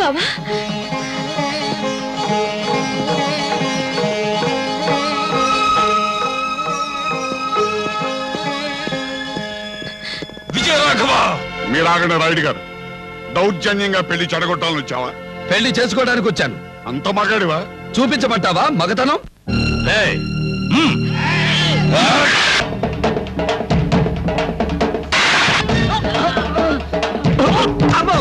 బావా విజయరాఘవ మీరాగండి రాయుడు గారు దౌర్జన్యంగా పెళ్లి చెడగొట్టాలని వచ్చావా పెళ్లి చేసుకోవడానికి వచ్చాను అంత మగాడివా చూపించమంటావా మగతనం ఏయ్, మ్మ్. అమ్మో!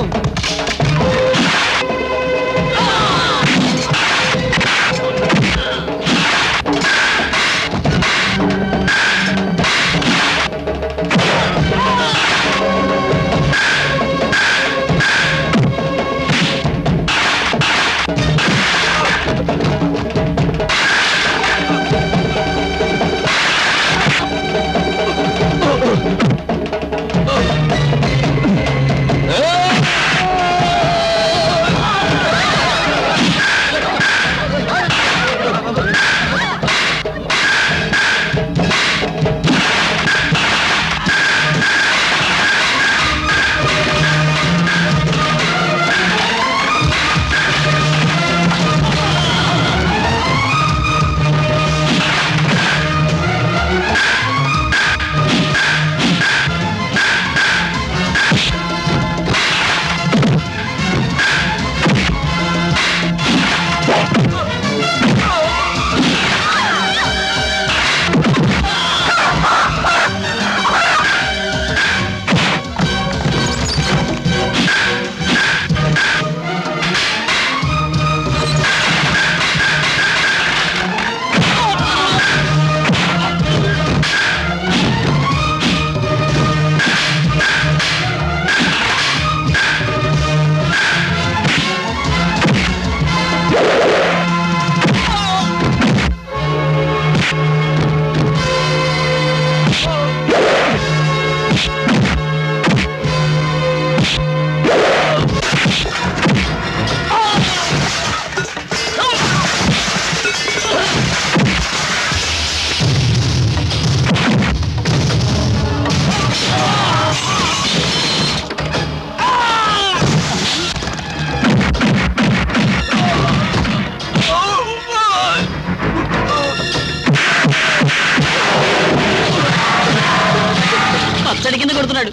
పచ్చడి కింద కొడుతున్నాడు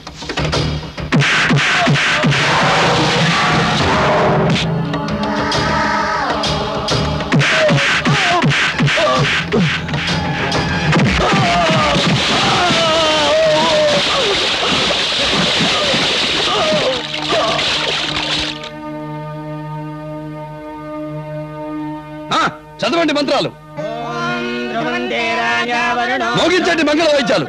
ఆ, చదవండి మంత్రాలు మోగించండి మంగళ వాయిద్యాలు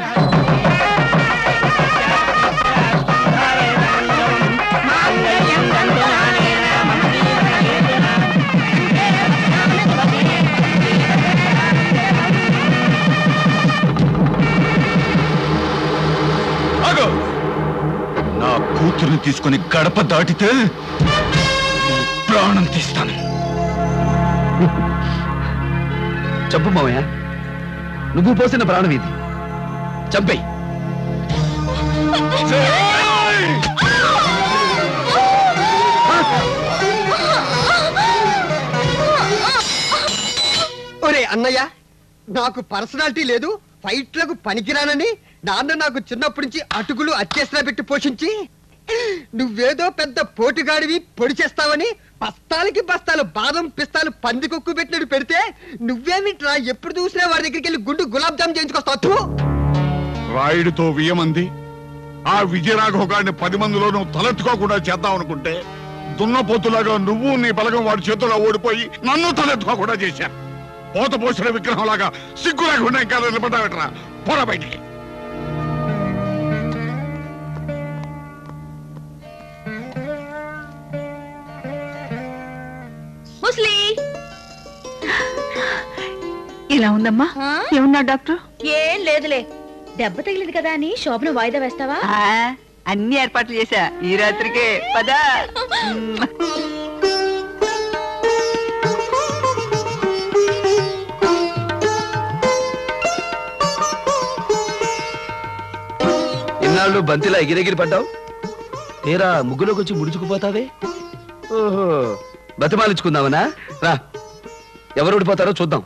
ఆగు! నా కూతురుని తీసుకుని గడప దాటితే నీ ప్రాణం తీస్తాను చెప్పు మామయ్య నువ్వు పోసిన ప్రాణం ఇది చంపేయి ఒరే అన్నయ్య నాకు పర్సనాలిటీ లేదు ఫైట్లకు పనికిరానని నాన్న నాకు చిన్నప్పటి నుంచి అటుకులు అత్యసరా పెట్టి పోషించి నువ్వేదో పెద్ద పోటుగాడివి పొడి చేస్తావని బస్తాలకి బస్తాలు బాదం పిస్తాలు పందికొక్కు పెట్టినట్టు పెడితే నువ్వేమిట్రా ఎప్పుడు చూసినా వాడి దగ్గరికి వెళ్ళి గుండు గులాబ్ జామ్ చేయించుకొస్తావు థు! రాయుడితో వియమంది ఆ విజయరాఘవ గారిని పది మందిలో నువ్వు తలెత్తుకోకుండా చేద్దాం అనుకుంటే దున్నపోతులాగా నువ్వు నీ బలగం వాడి చేతుల్లో ఓడిపోయి నన్ను తలెత్తుకోకుండా చేశారు పోత పోసిన విగ్రహం లాగా సిగ్గు లేకుండా ఇంకా నిలబడ్డావిట్రా పోరా బయటికి ముస్లి ఇలా ఉందమ్మా ఆ? ఏమన్నా డాక్టర్ ఏం లేదులే దెబ్బ తగిలింది కదా అని శోభను వాయిదా వేస్తావా అన్ని ఏర్పాట్లు చేశా ఈ రాత్రికే పదా ఇన్నాళ్ళు బంతిలా ఎగిరెగిరి పడ్డావు తీరా ముగ్గులోకి వచ్చి ముడుచుకుపోతావే ఓహో బతిమాలించుకుందామనా రా ఎవరు ఓడిపోతారో చూద్దాం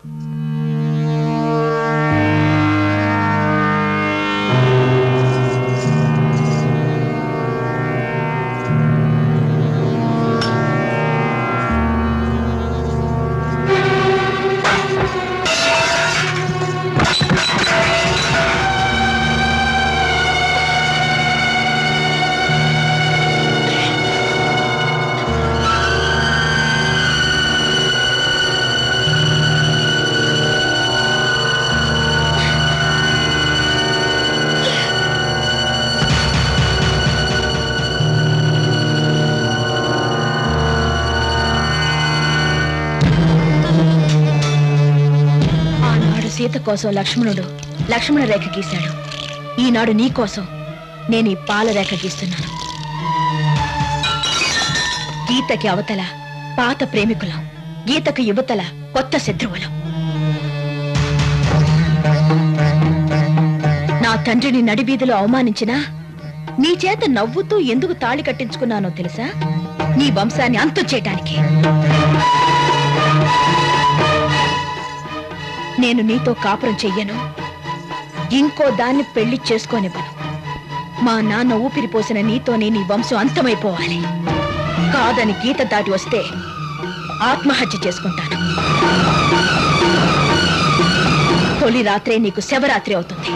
ఆనాడు సీత కోసం లక్ష్మణుడు లక్ష్మణ రేఖ గీశాడు ఈనాడు నీ కోసం నేను ఈ పాల రేఖ గీస్తున్నాను గీతకి అవతల పాత ప్రేమికులం గీతకు యువతల కొత్త శత్రువులం నా తండ్రిని నడివీధిలో అవమానించినా నీ చేత నవ్వుతూ ఎందుకు తాళి కట్టించుకున్నానో తెలుసా నీ వంశాన్ని అంతు చేయటానికి నేను నీతో కాపురం చెయ్యను ఇంకో దాన్ని పెళ్లి చేసుకోనివ్వను మా నాన్న ఊపిరి పోసిన నీతోనే నీ వంశం అంతమైపోవాలి కాదని గీత దాటి వస్తే ఆత్మహత్య చేసుకుంటాను తొలి రాత్రే నీకు శవరాత్రి అవుతుంది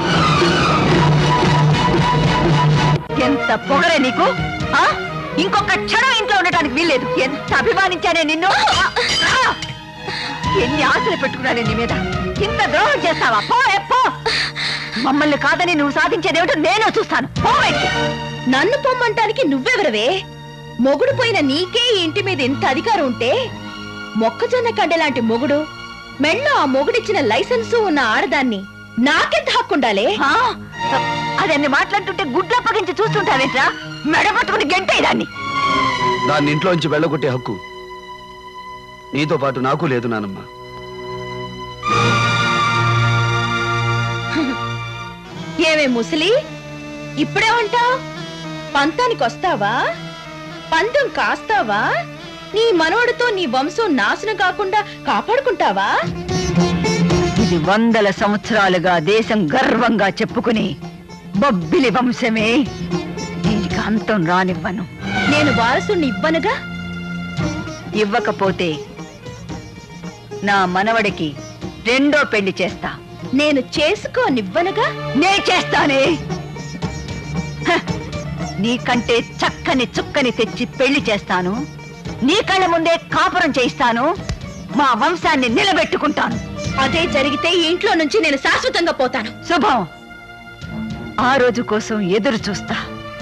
ఎంత పొగరే నీకు ఆ? ఇంకొక క్షణం ఇంట్లో ఉండటానికి వీల్లేదు ఎంత అభిమానించానే నిన్ను ఆ! ఆ! ఎన్ని ఆశలు పెట్టుకున్నానే నీ మీద ఇంత ద్రోహం చేస్తావా పో ఏ, పో మమ్మల్ని కాదని నువ్వు సాధించేదేమిటో నేను చూస్తాను పో బయటికి. నన్ను పొమ్మంటానికి నువ్వెవరవే మొగుడు పోయిన నీకే ఈ ఇంటి మీద ఇంత అధికారం ఉంటే మొక్కజొన్న కడ్డెలాంటి మొగుడు మెళ్ళో ఆ మొగుడిచ్చిన లైసెన్సు ఉన్న ఆడదాన్ని నాకెంత హక్కుండాలే ఆ? అదన్ని మాట్లాడుతుంటే గుడ్లు అప్పగించి చూస్తుంటావేట్రా మెడ పట్టుకుని గంటే దాన్ని దాన్ని ఇంట్లోంచి వెళ్ళగొట్టే హక్కు నీతో పాటు నాకు లేదు నానమ్మ ఏమే ముసలి ఇప్పుడే ఉంటావు పంతానికి వస్తావా పందెం కాస్తావా నీ మనవడితో నీ వంశం నాశనం కాకుండా కాపాడుకుంటావా ఇది వందల సంవత్సరాలుగా దేశం గర్వంగా చెప్పుకుని బొబ్బిలి వంశమే దీనికి అంతం రానివ్వను నేను వారసుని ఇవ్వనుగా ఇవ్వకపోతే నా మనవడికి రెండో పెళ్లి చేస్తా నేను చేసుకోనివ్వనుగా నే చేస్తానే హ! నీకంటే చక్కని చుక్కని తెచ్చి పెళ్లి చేస్తాను నీ కళ్ళ ముందే కాపురం చేయిస్తాను మా వంశాన్ని నిలబెట్టుకుంటాను అదే జరిగితే ఈ ఇంట్లో నుంచి నేను శాశ్వతంగా పోతాను శుభం ఆ రోజు కోసం ఎదురు చూస్తా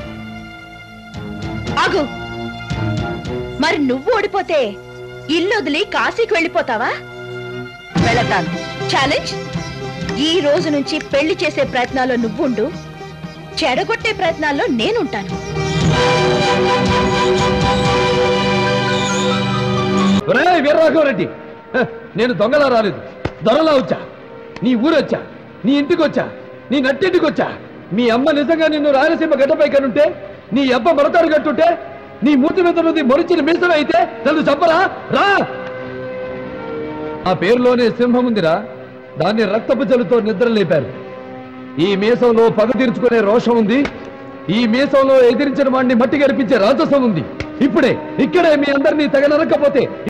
ఆగు మరి నువ్వు ఓడిపోతే ఇల్లు వదిలి కాశీకి వెళ్ళిపోతావా వెళతాను ఛాలెంజ్ ఈ రోజు నుంచి పెళ్లి చేసే ప్రయత్నాల్లో నువ్వుండు చెడగొట్టే ప్రయత్నాల్లో నేనుంటాను ఒరేయ్ వీరరాఘవరెడ్డి హ, నేను దొంగలా రాలేదు దొరలా వచ్చా నీ ఊరొచ్చా నీ ఇంటికి వచ్చా నీ నట్టింటికి వచ్చా మీ అమ్మ నిజంగా నిన్ను రాయలసీమ గడ్డపై కనుంటే నీ అబ్బ మరతాడు కట్టుంటే నీ మూతి మీద నుండి మొరిచిన మీసమే అయితే నన్ను చంపరా రా ఆ పేరులోనే సింహం ఉందిరా దాన్ని రక్తపు జలుతో నిద్ర లేపారు ఈ మీసంలో పగ తీర్చుకునే రోషం ఉంది ఈ మీసంలో ఎదిరించిన వాడిని మట్టి గడిపించే రాజసం ఉంది ఇప్పుడే ఇక్కడే మీ అందరినీ తెగ నరకపోతే